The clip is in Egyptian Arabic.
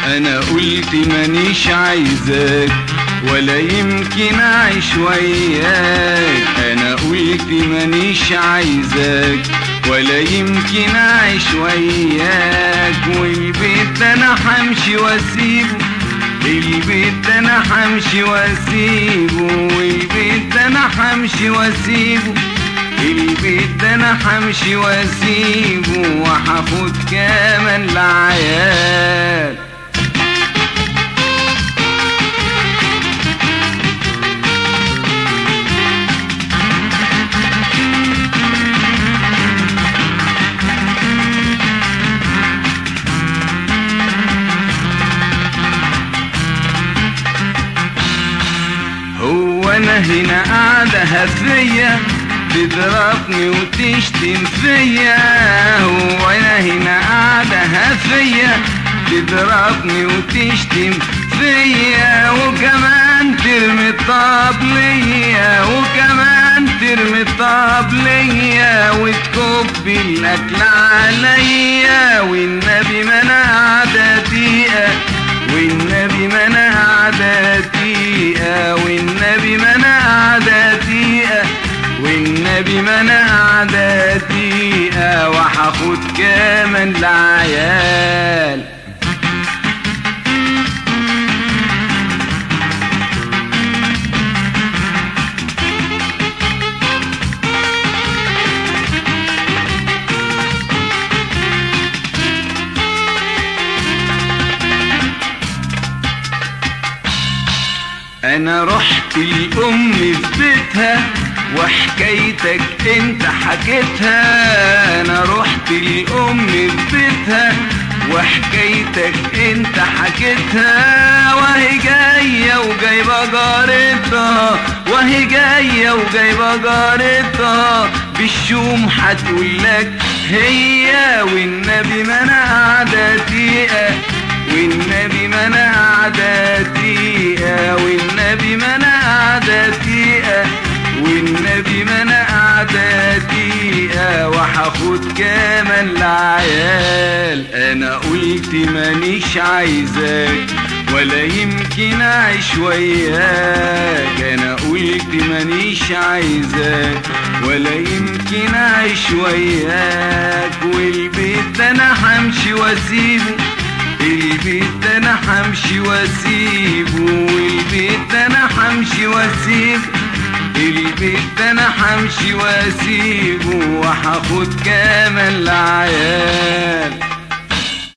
انا قلت مانيش عايزاك ولا يمكن اعيش وياك انا قلت مانيش عايزاك ولا يمكن اعيش وياك والبيت ده انا همشي واسيبه البيت ده انا همشي واسيبه والبيت ده انا همشي واسيبه البيت ده انا همشي واسيبه وهاخد كمان العيال هو انا هنا قاعدة هفية تضربني وتشتم فيا هو انا هنا قاعدة هفية تضربني وتشتم فيا وكمان ترمي الطاب ليا وكمان ترمي الطاب ليا وتكب الاكل عليا والنبي ما انا قاعدة دقيقة والنبي ما انا قاعدة دقيقة والنبي ما انا قاعدة دقيقة والنبي ما انا قاعدة دقيقة وهاخد كمان العيال انا رحت الام في بيتها وحكايتك انت حكيتها انا رحت الام في بيتها وحكايتك انت حكيتها وهي جاية وجايبة جارتها وهي جاية وجايبة جارتها بالشوم هتقولك هي والنبي ما انا قاعدة دقيقة والنبي ما انا قاعدة دقيقة والنبي ما انا قاعدة دقيقة والنبي ما انا قاعدة دقيقة وهاخد كمان العيال انا قلت مانيش عايزاك ولا يمكن اعيش وياك انا قلت مانيش عايزاك ولا يمكن اعيش وياك والبيت ده انا همشي واسيبه البيت ده انا همشي واسيبه والبيت ده انا همشي واسيبه البيت ده انا همشي واسيبه وهاخد كمان العيال